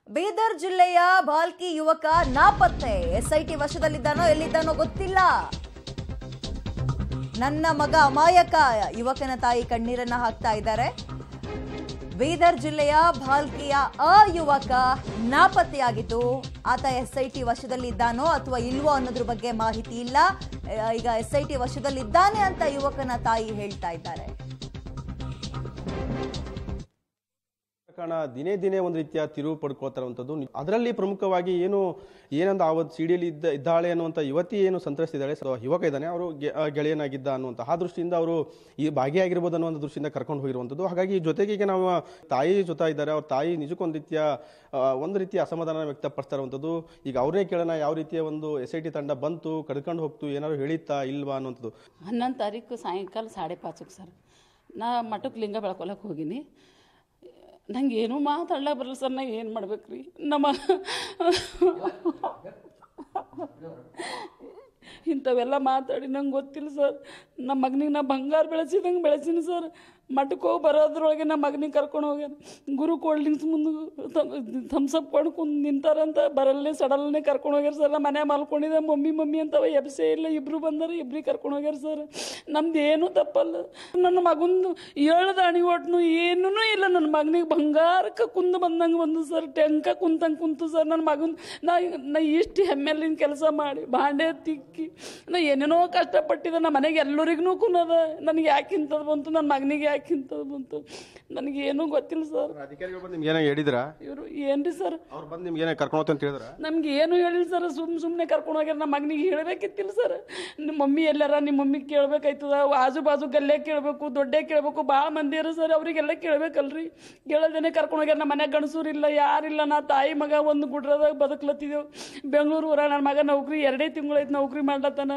ಬೀದರ್ ಜಿಲ್ಲೆಯ ಭಾಲ್ಕಿ ಯುವಕ ನಾಪತ್ತೆ ಎಸ್ಐಟಿ ವಶದಲ್ಲಿದ್ದಾನೋ ಎಲ್ಲಿದ್ದಾನೋ ಗೊತ್ತಿಲ್ಲ ನನ್ನ ಮಗ ಅಮಾಯಕ ಯುವಕನ ತಾಯಿ ಕಣ್ಣೀರನ್ನ ಹಾಕ್ತಾ ಇದ್ದಾರೆ ಬೀದರ್ ಜಿಲ್ಲೆಯ ಭಾಲ್ಕಿಯ ಆ ಯುವಕ ನಾಪತ್ತೆಯಾಗಿದ್ದು ಆತ ಎಸ್ಐಟಿ ವಶದಲ್ಲಿದ್ದಾನೋ ಅಥವಾ ಇಲ್ವೋ ಅನ್ನೋದ್ರ ಬಗ್ಗೆ ಮಾಹಿತಿ ಇಲ್ಲ ಆ, ಈಗ ಎಸ್ಐಟಿ ವಶದಲ್ಲಿದ್ದಾನೆ ಅಂತ ಯುವಕನ ತಾಯಿ ಹೇಳ್ತಾ ಇದ್ದಾರೆ ಪ್ರಕರಣ ದಿನೇ ದಿನೇ ಒಂದು ರೀತಿಯ ತಿರುವು ಪಡ್ಕೊಳ್ತಾರಂಥದ್ದು ಅದರಲ್ಲಿ ಪ್ರಮುಖವಾಗಿ ಏನು ಏನಂದ ಆವತ್ತು ಸಿಡಿಯಲ್ಲಿ ಇದ್ದ ಇದ್ದಾಳೆ ಅನ್ನುವಂಥ ಯುವತಿ ಏನು ಸಂತ್ರಸ್ತಿದ್ದಾಳೆ ಸೊ ಯುವಕ ಇದ್ದಾನೆ ಅವರು ಗೆ- ಆ ಗೆಳೆಯನಾಗಿದ್ದ ಅನ್ನುವಂಥ ಆ ದೃಷ್ಟಿಯಿಂದ ಅವರು ಈ ಭಾಗಿಯಾಗಿರ್ಬೋದು ಅನ್ನೋ ಒಂದು ದೃಷ್ಟಿಯಿಂದ ಕರ್ಕೊಂಡು ಹೋಗಿರುವಂಥದ್ದು ಹಾಗಾಗಿ ಜೊತೆಗೆ ಈಗ ನಾವು ತಾಯಿ ಜೊತೆ ಇದ್ದಾರೆ ಅವ್ರ ತಾಯಿ ನಿಜಕ್ಕೂ ಒಂದು ರೀತಿಯ ಆ, ಒಂದು ರೀತಿಯ ಅಸಮಾಧಾನ ವ್ಯಕ್ತಪಡಿಸ್ತಾ ಇರುವಂಥದ್ದು ಈಗ ಅವರೇ ಕೇಳೋಣ ಯಾವ ರೀತಿಯ ಒಂದು ಎಸ್ ಐ ಟಿ ತಂಡ ಬಂತು ಕಡ್ಕೊಂಡು ಹೋಗ್ತು ಏನಾದ್ರು ಹೇಳಿತ್ತಾ ಇಲ್ವಾ ಅನ್ನುವಂಥದ್ದು ಹನ್ನೊಂದು ತಾರೀಕು ಸಾಯಂಕಾಲ ಸಾಡೆ ಪಾಚಕ್ಕೆ ಸರ್ ನಾ ಮಠಕ್ಕೆ ಲಿಂಗ ಬೆಳ್ಕೊಳಕ್ಕೆ ಹೋಗಿನಿ ನಂಗೆ ಏನೂ ಮಾತಾಡ್ಲಕ್ಕೆ ಬರಲ್ಲ ಸರ್ ನಾ ಏನು ಮಾಡ್ಬೇಕು ರೀ ನಮ್ಮ ಇಂಥವೆಲ್ಲ ಮಾತಾಡಿ ನಂಗೆ ಗೊತ್ತಿಲ್ಲ ಸರ್ ನಮ್ಮ ಮಗನಿಗೆ ನಾ ಬಂಗಾರ ಬೆಳೆಸಿದಂಗೆ ಬೆಳೆಸೀನಿ ಸರ್ ಮಠಕ್ಕೆ ಹೋಗಿ ಬರೋದ್ರೊಳಗೆ ನಮ್ಮ ಮಗನಿಗೆ ಕರ್ಕೊಂಡು ಹೋಗ್ಯಾನ ಗುರು ಕೋಲ್ಡ್ ಡ್ರಿಂಕ್ಸ್ ಮುಂದೆ ಥಮ್ಸಪ್ ಕೊಂಡು ಕುಂದು ನಿಂತಾರಂತ ಬರಲ್ಲೇ ಸಡಲ್ನೇ ಕರ್ಕೊಂಡು ಹೋಗ್ಯಾರ ಸರ್ ನಮ್ಮ ಮನೆ ಮಲ್ಕೊಂಡಿದ್ದೆ ಮಮ್ಮಿ ಮಮ್ಮಿ ಅಂತವ ಎಬ್ಸೆ ಇಲ್ಲ ಇಬ್ರು ಬಂದಾರ ಇಬ್ರಿಗೆ ಕರ್ಕೊಂಡು ಹೋಗ್ಯಾರ ಸರ್ ನಮ್ದು ಏನೂ ತಪ್ಪಲ್ಲ ನನ್ನ ಮಗಂದು ಏಳ್ದ ಅಣಿ ಒಟ್ನು ಏನೂ ಇಲ್ಲ ನನ್ನ ಮಗನಿಗೆ ಬಂಗಾರಕ್ಕೆ ಕುಂದು ಬಂದಂಗೆ ಬಂದು ಸರ್ ಟೆಂಕ ಕುಂತಂಗೆ ಕುಂತು ಸರ್ ನನ್ನ ಮಗನ ನಾ ನಾ ಇಷ್ಟು ಹೆಮ್ಮೆಲಿನ ಕೆಲಸ ಮಾಡಿ ಬಾಂಡೆ ತಿಕ್ಕಿ ನಾ ಏನೇನೋ ಕಷ್ಟಪಟ್ಟಿದ್ದೆ ನಮ್ಮ ಮನೆಗೆ ಎಲ್ಲರಿಗೂ ಕುನದ ನನಗೆ ಯಾಕೆ ಇಂಥದ್ದು ಬಂತು ನನ್ನ ಮಗನಿಗೆ ಯಾಕೆ ಇಂಥದ್ದು ಬಂತು ನನಗೆ ಏನೂ ಗೊತ್ತಿಲ್ಲ ಸರ್ ಅಧಿಕಾರಿಗಳು ಬಂದು ನಿಮ್ಗೆ ಏನೋ ಹೇಳಿದ್ರಾ ಇವರು ಏನ್ರಿ ಸರ್ ಅವ್ರು ಬಂದು ನಿಮ್ಗೆ ಏನೋ ಕರ್ಕೊಂಡು ಹೋಗ್ತಾ ಅಂತ ಹೇಳಿದ್ರ ನಮ್ಗೆ ಏನು ಹೇಳಿಲ್ಲ ಸರ್ ಸುಮ್ ಸುಮ್ಮನೆ ಕರ್ಕೊಂಡು ಹೋಗ್ಯಾರ ನಮ್ಮ ಮಗನಿಗೆ ಹೇಳಬೇಕಿತ್ತಿಲ್ಲ ಸರ್ ನಿಮ್ಮ ಮಮ್ಮಿ ಎಲ್ಲಾರ ನಿಮ್ಮ ಮಮ್ಮಿ ಕೇಳ್ಬೇಕಾಯ್ತದ ಆಜು ಬಾಜು ಗಲ್ಲೇ ಕೇಳಬೇಕು ದೊಡ್ಡೇ ಕೇಳಬೇಕು ಭಾಳ ಮಂದಿ ಇರೋ ಸರ್ ಅವರಿಗೆಲ್ಲ ಕೇಳಬೇಕಲ್ರಿ ಕೇಳದೇನೆ ಕರ್ಕೊಂಡು ಹೋಗ್ಯಾರ ನಮ್ಮ ಮನ್ಯಾಗ ಗಣಸೂರಿಲ್ಲ ಯಾರಿಲ್ಲ ನಾ ತಾಯಿ ಮಗ ಒಂದು ಗುಡ್ರದಾಗ ಬದುಕ್ಲತ್ತಿದ್ದೆವು ಬೆಂಗಳೂರು ಊರಾಗ ನನ್ನ ಮಗ ನೌಕರಿ ಎರಡೇ ತಿಂಗಳೈತೆ ನೌಕರಿ ಮಾಡ್ಲತ್ತಾನ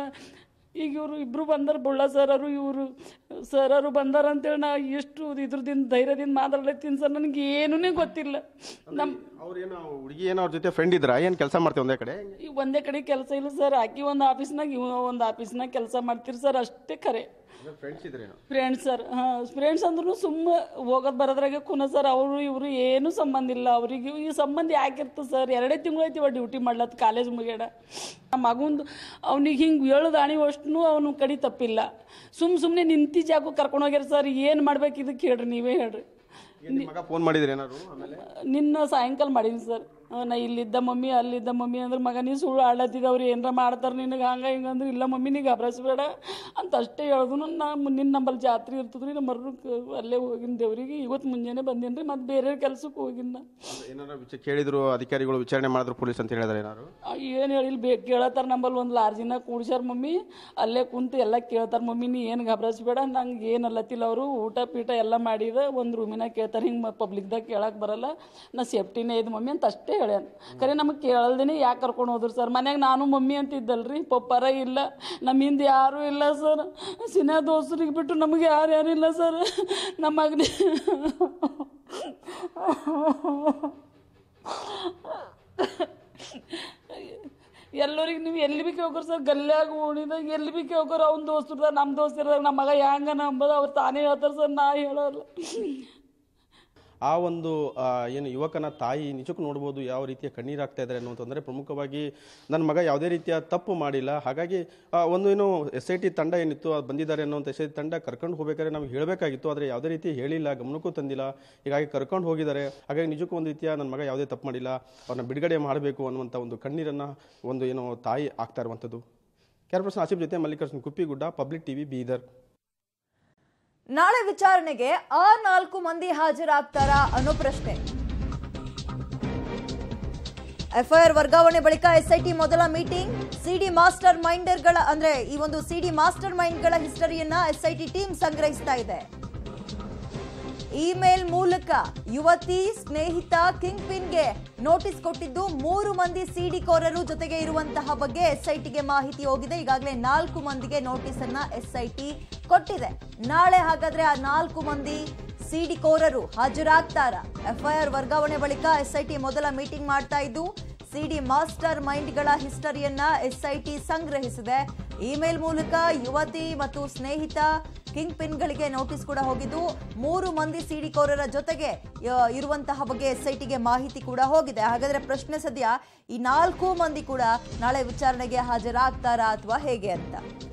ಈಗ ಇವರು ಇಬ್ಬರು ಬಂದಾರ ಬುಳ್ಳ ಸರರು ಇವರು ಸರರು ಬಂದಾರ ಅಂತೇಳಿ ನಾ ಎಷ್ಟು ಇದ್ರದಿಂದ ಧೈರ್ಯದಿಂದ ಮಾತಾಡ್ಲತ್ತೀನಿ ಸರ್ ನನಗೆ ಏನೂ ಗೊತ್ತಿಲ್ಲ ನಮ್ಮ ಅವ್ರೇನು ಹುಡುಗಿ ಏನೋ ಅವ್ರ ಜೊತೆ ಫ್ರೆಂಡ್ ಇದ್ರಾ ಏನು ಕೆಲಸ ಮಾಡ್ತೀವಿ ಒಂದೇ ಕಡೆ ಈಗ ಒಂದೇ ಕಡೆ ಕೆಲಸ ಇಲ್ಲ ಸರ್ ಆಕಿ ಒಂದು ಆಫೀಸ್ನಾಗ ಇವ ಒಂದು ಆಫೀಸ್ನಾಗ ಕೆಲಸ ಮಾಡ್ತೀರಿ ಸರ್ ಅಷ್ಟೇ ಖರೆ ಫ್ರೆಂಡ್ಸ್ ಇದ್ರೇನು ಫ್ರೆಂಡ್ಸ್ ಸರ್ ಹಾಂ ಫ್ರೆಂಡ್ಸ್ ಅಂದ್ರೂ ಸುಮ್ಮ ಹೋಗೋದು ಬರೋದ್ರಾಗೆ ಕುನ ಸರ್ ಅವರು ಇವರು ಏನೂ ಸಂಬಂಧ ಇಲ್ಲ ಅವ್ರಿಗೆ ಈ ಸಂಬಂಧ ಯಾಕಿರ್ತದೆ ಸರ್ ಎರಡೇ ತಿಂಗಳು ಐತಿ ಡ್ಯೂಟಿ ಮಾಡ್ಲತ್ತ ಕಾಲೇಜ್ ಮುಗ್ಯಾಡ ನಮ್ಮ ಮಗುಂದು ಅವ್ನಿಗೆ ಹಿಂಗೆ ಏಳು ದಾಣಿ ಅಷ್ಟು ಅವನು ಕಡೆ ತಪ್ಪಿಲ್ಲ ಸುಮ್ಮ ಸುಮ್ಮನೆ ನಿಂತಿ ಜಾಗಕ್ಕೆ ಕರ್ಕೊಂಡು ಹೋಗ್ಯಾರ ಸರ್ ಏನು ಮಾಡ್ಬೇಕು ಇದಕ್ಕೆ ಹೇಳ್ರಿ ನೀವೇ ಹೇಳ್ರಿ ಏನ್ ನಿಮ್ ಮಗ ಫೋನ್ ಮಾಡಿದ್ರಿ ಏನಾರು ಆಮೇಲೆ ನಿನ್ನ ಸಾಯಂಕಾಲ ಮಾಡೀನಿ ಸರ್ ನಾ ಇಲ್ಲಿದ್ದ ಮಮ್ಮಿ ಅಲ್ಲಿದ್ದ ಮಮ್ಮಿ ಅಂದ್ರೆ ಮಗ ನೀ ಸುಳ್ಳು ಆಡ್ಲತ್ತಿದ್ದ ಅವ್ರು ಏನಾರ ಮಾಡ್ತಾರೆ ನಿನಗೆ ಹಂಗೆ ಹಿಂಗೆ ಅಂದ್ರೆ ಇಲ್ಲ ಮಮ್ಮಿ ನೀ ಗಬ್ರಸ್ಬೇಡ ಅಂತ ಅಷ್ಟೇ ಹೇಳ್ದು ನಾ ನಿನ್ನ ನಂಬಲ್ಲಿ ಜಾತ್ರೆ ಇರ್ತದ್ರಿ ನಮ್ಮ ಮರು ಅಲ್ಲೇ ಹೋಗಿನ ದೇವ್ರಿಗೆ ಇವತ್ತು ಮುಂಜಾನೆ ಬಂದೇನಿ ರೀ ಮತ್ತು ಬೇರೆ ಕೆಲ್ಸಕ್ಕೆ ಹೋಗಿನ ನಾ ಏನಾರ ವಿಚ ಕೇಳಿದ್ರು ಅಧಿಕಾರಿಗಳು ವಿಚಾರಣೆ ಮಾಡಿದ್ರು ಪೊಲೀಸ್ ಅಂತ ಹೇಳಿದ್ರೆ ಏನಾರು ಏನು ಹೇಳಿಲ್ಲ ಬೇ ಕೇಳತ್ತಾರ ನಂಬಲ್ಲಿ ಒಂದು ಲಾರ್ಜಿನ ಕೂಡ್ಸ್ಯಾರ ಮಮ್ಮಿ ಅಲ್ಲೇ ಕುಂತು ಎಲ್ಲ ಕೇಳ್ತಾರ ಮಮ್ಮಿ ನೀ ಏನು ಗಬ್ರಸ್ಬೇಡ ನಂಗೆ ಏನು ಅಲ್ಲತ್ತಿಲ್ಲ ಅವರು ಊಟ ಪೀಟ ಎಲ್ಲ ಮಾಡಿದ ಒಂದು ರೂಮಿನಾಗ ಕೇಳ್ತಾರೆ ಹಿಂಗೆ ಪಬ್ಲಿಕ್ದಾಗ ಕೇಳಕ್ಕೆ ಬರಲ್ಲ ನಾ ಸೇಫ್ಟಿನೇ ಇದು ಮಮ್ಮಿ ಅಂತ ಅಷ್ಟೇ ಹೇಳ್ಯಾನ ಖರೆ ನಮಗೆ ಕೇಳಲ್ದೇನೆ ಯಾಕೆ ಕರ್ಕೊಂಡು ಹೋದ್ರು ಸರ್ ಮನ್ಯಾಗ ನಾನು ಮಮ್ಮಿ ಅಂತ ಇದ್ದಲ್ರಿ ಪಪ್ಪರ ಇಲ್ಲ ನಮ್ಮ ಹಿಂದೆ ಯಾರೂ ಇಲ್ಲ ಸರ್ ಸಿನಿಮಾ ದೋಸ್ತರಿಗೆ ಬಿಟ್ಟು ನಮಗೆ ಯಾರು ಯಾರು ಇಲ್ಲ ಸರ್ ನಮ್ಮ ಮಗನೇ ಎಲ್ಲರಿಗೆ ನೀವು ಎಲ್ಲಿ ಬಿ ಕೇಳ್ಕೊರ್ ಸರ್ ಗಲ್ಯಾಗ ಓಣಿದಾಗ ಎಲ್ಲಿ ಬಿ ಕೇಳ್ಕೊರ ಅವ್ನ ದೋಸ್ತರ್ದಾಗ ನಮ್ಮ ದೋಸ್ತಿರ್ದಾಗ ನಮ್ಮ ಮಗ ಹ್ಯಾಂಗ ನಂಬದ ಅವ್ರು ತಾನೇ ಹೇಳ್ತಾರೆ ಸರ್ ನಾ ಹೇಳೋಲ್ಲ ಆ ಒಂದು ಆ, ಏನು ಯುವಕನ ತಾಯಿ ನಿಜಕ್ಕೂ ನೋಡ್ಬೋದು ಯಾವ ರೀತಿಯ ಕಣ್ಣೀರು ಆಗ್ತಾ ಇದ್ದಾರೆ ಅನ್ನುವಂತಂದ್ರೆ ಪ್ರಮುಖವಾಗಿ ನನ್ನ ಮಗ ಯಾವುದೇ ರೀತಿಯ ತಪ್ಪು ಮಾಡಿಲ್ಲ ಹಾಗಾಗಿ ಆ, ಒಂದು ಏನು ಎಸ್ ಐ ಟಿ ತಂಡ ಏನಿತ್ತು ಅದು ಬಂದಿದ್ದಾರೆ ಅನ್ನೋಂಥ ಎಸ್ ಐ ಟಿ ತಂಡ ಕರ್ಕೊಂಡು ಹೋಗ್ಬೇಕಾದ್ರೆ ನಮ್ಗೆ ಹೇಳಬೇಕಾಗಿತ್ತು ಆದರೆ ಯಾವುದೇ ರೀತಿ ಹೇಳಿಲ್ಲ ಗಮನಕ್ಕೂ ತಂದಿಲ್ಲ ಹೀಗಾಗಿ ಕರ್ಕೊಂಡು ಹೋಗಿದ್ದಾರೆ ಹಾಗಾಗಿ ನಿಜಕ್ಕೂ ಒಂದು ರೀತಿಯ ನನ್ನ ಮಗ ಯಾವುದೇ ತಪ್ಪು ಮಾಡಿಲ್ಲ ಅವ್ರನ್ನ ಬಿಡುಗಡೆ ಮಾಡಬೇಕು ಅನ್ನುವಂಥ ಒಂದು ಕಣ್ಣೀರನ್ನು ಒಂದು ಏನು ತಾಯಿ ಆಗ್ತಾ ಇರುವಂಥದ್ದು ಕ್ಯಾರ್ ಪರ್ಸನ್ ಆಸಿಫ್ ಜೊತೆ ಮಲ್ಲಿಕಾರ್ಜುನ್ ಕುಪ್ಪಿಗುಡ್ಡ ಪಬ್ಲಿಕ್ ಟಿವಿ ಬೀದರ್ ನಾಳೆ ವಿಚಾರಣೆಗೆ ಆ ನಾಲ್ಕು ಮಂದಿ ಹಾಜರಾಗ್ತಾರಾ ಅನ್ನೋ ಪ್ರಶ್ನೆ ಎಫ್ಐಆರ್ ವರ್ಗಾವಣೆ ಬಳಿಕ ಎಸ್ಐಟಿ ಮೊದಲ ಮೀಟಿಂಗ್ ಸಿಡಿ ಮಾಸ್ಟರ್ ಮೈಂಡರ್ಗಳ ಅಂದ್ರೆ ಈ ಒಂದು ಸಿಡಿ ಮಾಸ್ಟರ್ ಮೈಂಡ್ಗಳ ಹಿಸ್ಟರಿಯನ್ನ ಎಸ್ಐಟಿ ಟೀಮ್ ಸಂಗ್ರಹಿಸ್ತಾ ಇದೆ ಇಮೇಲ್ ಮೂಲಕ ಯುವತಿ ಸ್ನೇಹಿತ ಕಿಂಗ್ ಪಿನ್ಗೆ ನೋಟಿಸ್ ಕೊಟ್ಟಿದ್ದು ಮೂರು ಮಂದಿ ಸಿಡಿ ಕೋರರು ಜೊತೆಗೆ ಇರುವಂತಹ ಬಗ್ಗೆ ಎಸ್ಐಟಿಗೆ ಮಾಹಿತಿ ಹೋಗಿದೆ ಈಗಾಗಲೇ ನಾಲ್ಕು ಮಂದಿಗೆ ನೋಟಿಸ್ ಅನ್ನ ಎಸ್ಐಟಿ ಕೊಟ್ಟಿದೆ ನಾಳೆ ಹಾಗಾದ್ರೆ ಆ ನಾಲ್ಕು ಮಂದಿ ಸಿಡಿ ಕೋರರು ಹಾಜರಾಗ್ತಾರ ಎಫ್ಐಆರ್ ವರ್ಗಾವಣೆ ಬಳಿಕ ಎಸ್ಐಟಿ ಮೊದಲ ಮೀಟಿಂಗ್ ಮಾಡ್ತಾ ಇದ್ದು ಸಿಡಿ ಮಾಸ್ಟರ್ ಮೈಂಡ್ಗಳ ಹಿಸ್ಟರಿಯನ್ನ ಎಸ್ಐಟಿ ಸಂಗ್ರಹಿಸಿದೆ ಇಮೇಲ್ ಮೂಲಕ ಯುವತಿ ಮತ್ತು ಸ್ನೇಹಿತ ಕಿಂಗ್ ಪಿನ್ಗಳಿಗೆ ನೋಟಿಸ್ ಕೂಡ ಹೋಗಿದ್ದು ಮೂರು ಮಂದಿ ಸಿಡಿಕೋರರ ಜೊತೆಗೆ ಆ, ಇರುವಂತಹ ಬಗ್ಗೆ ಎಸ್ಐಟಿಗೆ ಮಾಹಿತಿ ಕೂಡ ಹೋಗಿದೆ ಹಾಗಾದ್ರೆ ಪ್ರಶ್ನೆ ಸದ್ಯ ಈ ನಾಲ್ಕು ಮಂದಿ ಕೂಡ ನಾಳೆ ವಿಚಾರಣೆಗೆ ಹಾಜರಾಗ್ತಾರಾ ಅಥವಾ ಹೇಗೆ ಅಂತ